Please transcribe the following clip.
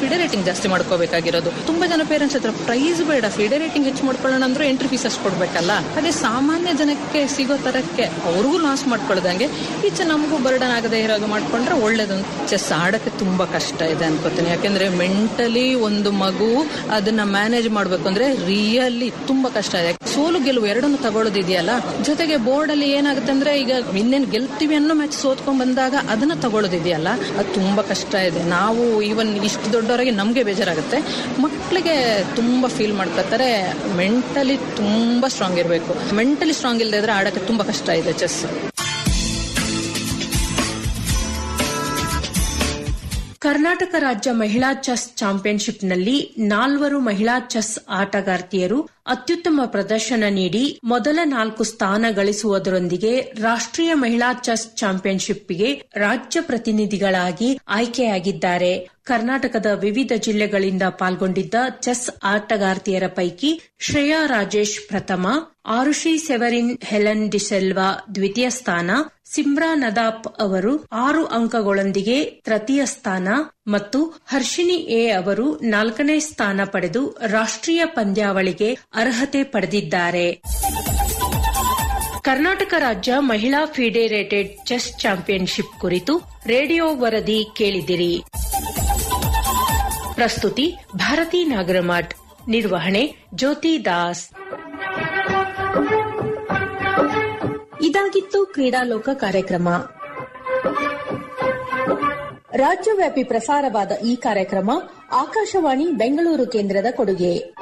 FIDE rating ಜಾಸ್ತಿ ಮಾಡ್ಕೋಬೇಕಾಗಿರೋದು ತುಂಬಾ ಜನ ಪೇರೆಂಟ್ಸ್ ಹತ್ರ ಪ್ರೈಸ್ ಬೇಡ ಫಿಡೆ ರೇಟಿಂಗ್ ಹೆಚ್ಚು ಮಾಡ್ಕೊಳ್ಳೋಣ ಅಂದ್ರೆ ಎಂಟ್ರಿ ಫೀಸ್ ಅಷ್ಟು ಕೊಡ್ಬೇಕಲ್ಲ ಅದೇ ಸಾಮಾನ್ಯ ಜನಕ್ಕೆ ಸಿಗೋ ತರಕ್ಕೆ ಅವ್ರಿಗೂ ಲಾಸ್ ಮಾಡ್ಕೊಳ್ದಂಗೆ ಈಚೆ ನಮಗೂ ಬರ್ಡನ್ ಆಗದೆ ಇರೋದು ಮಾಡ್ಕೊಂಡ್ರೆ ಒಳ್ಳೇದು ಚೆಸ್ ಆಡಕ್ಕೆ ತುಂಬಾ ಕಷ್ಟ ಇದೆ ಅನ್ಕೋತೀನಿ ಯಾಕೆಂದ್ರೆ ಮೆಂಟಲಿ ಒಂದು ಮಗು ಅದನ್ನ ಮ್ಯಾನೇಜ್ ಮಾಡ್ಬೇಕು ಅಂದ್ರೆ ರಿಯಲಿ ತುಂಬಾ ಕಷ್ಟ ಇದೆ ಸೋಲು ಗೆಲುವು ಎರಡನ್ನು ತಗೊಳ್ಳೋದಿದೆಯಲ್ಲ ಜೊತೆಗೆ ಬೋರ್ಡ್ ಅಲ್ಲಿ ಏನಾಗುತ್ತೆ ಅಂದ್ರೆ ಈಗ ಇನ್ನೇನು ಗೆಲ್ತೀವಿ ಅನ್ನೋ ಮ್ಯಾಚ್ ಸೋತ್ಕೊಂಡ್ ಬಂದಾಗ ಅದನ್ನ ತಗೊಳ್ಳೋದಿದೆಯಲ್ಲ ಅದು ತುಂಬಾ ಕಷ್ಟ ಇದೆ ನಾವು ಈವನ್ ಇಷ್ಟು ದೊಡ್ಡವರಾಗಿ ನಮ್ಗೆ ಬೇಜಾರಾಗುತ್ತೆ ಮಕ್ಕಳಿಗೆ ತುಂಬಾ ಫೀಲ್ ಮಾಡ್ಕೊತಾರೆ ಮೆಂಟಲಿ ತುಂಬಾ ಸ್ಟ್ರಾಂಗ್ ಇರಬೇಕು ಮೆಂಟಲಿ ಸ್ಟ್ರಾಂಗ್ ಇಲ್ಲದೆ ಇದ್ರೆ ಆಡಕ್ಕೆ ತುಂಬಾ ಕಷ್ಟ ಇದೆ ಚೆಸ್ ಕರ್ನಾಟಕ ರಾಜ್ಯ ಮಹಿಳಾ ಚೆಸ್ ಚಾಂಪಿಯನ್ಶಿಪ್ನಲ್ಲಿ ನಾಲ್ವರು ಮಹಿಳಾ ಚೆಸ್ ಆಟಗಾರ್ತಿಯರು ಅತ್ಯುತ್ತಮ ಪ್ರದರ್ಶನ ನೀಡಿ ಮೊದಲ ನಾಲ್ಕು ಸ್ಥಾನ ಗಳಿಸುವುದರೊಂದಿಗೆ ರಾಷ್ಟ್ರೀಯ ಮಹಿಳಾ ಚೆಸ್ ಚಾಂಪಿಯನ್ಶಿಪ್ಗೆ ರಾಜ್ಯ ಪ್ರತಿನಿಧಿಗಳಾಗಿ ಆಯ್ಕೆಯಾಗಿದ್ದಾರೆ ಕರ್ನಾಟಕದ ವಿವಿಧ ಜಿಲ್ಲೆಗಳಿಂದ ಪಾಲ್ಗೊಂಡಿದ್ದ ಚೆಸ್ ಆಟಗಾರ್ತಿಯರ ಪೈಕಿ ಶ್ರೇಯಾ ರಾಜೇಶ್ ಪ್ರಥಮ ಆರುಷಿ ಸೆವರಿನ್ ಹೆಲನ್ ಡಿಸೆಲ್ವಾ ದ್ವಿತೀಯ ಸ್ಥಾನ ಸಿಮ್ರಾ ನದಾಪ್ ಅವರು ಆರು ಅಂಕಗಳೊಂದಿಗೆ ತೃತೀಯ ಸ್ಥಾನ ಮತ್ತು ಹರ್ಷಿಣಿ ಎ ಅವರು ನಾಲ್ಕನೇ ಸ್ಥಾನ ಪಡೆದು ರಾಷ್ಟ್ರೀಯ ಪಂದ್ಯಾವಳಿಗೆ ಅರ್ಹತೆ ಪಡೆದಿದ್ದಾರೆ ಕರ್ನಾಟಕ ರಾಜ್ಯ ಮಹಿಳಾ ಫಿಡೆರೇಟೆಡ್ ಚೆಸ್ ಚಾಂಪಿಯನ್ಶಿಪ್ ಕುರಿತು ರೇಡಿಯೋ ವರದಿ ಕೇಳಿದಿರಿ ಪ್ರಸ್ತುತಿ ಭಾರತಿ ನಾಗರಮಠ್ ನಿರ್ವಹಣೆ ಜ್ಯೋತಿ ದಾಸ್ ಇದಾಗಿತ್ತು ಕ್ರೀಡಾಲೋಕ ಕಾರ್ಯಕ್ರಮ ರಾಜ್ಯವ್ಯಾಪಿ ಪ್ರಸಾರವಾದ ಈ ಕಾರ್ಯಕ್ರಮ ಆಕಾಶವಾಣಿ ಬೆಂಗಳೂರು ಕೇಂದ್ರದ ಕೊಡುಗೆ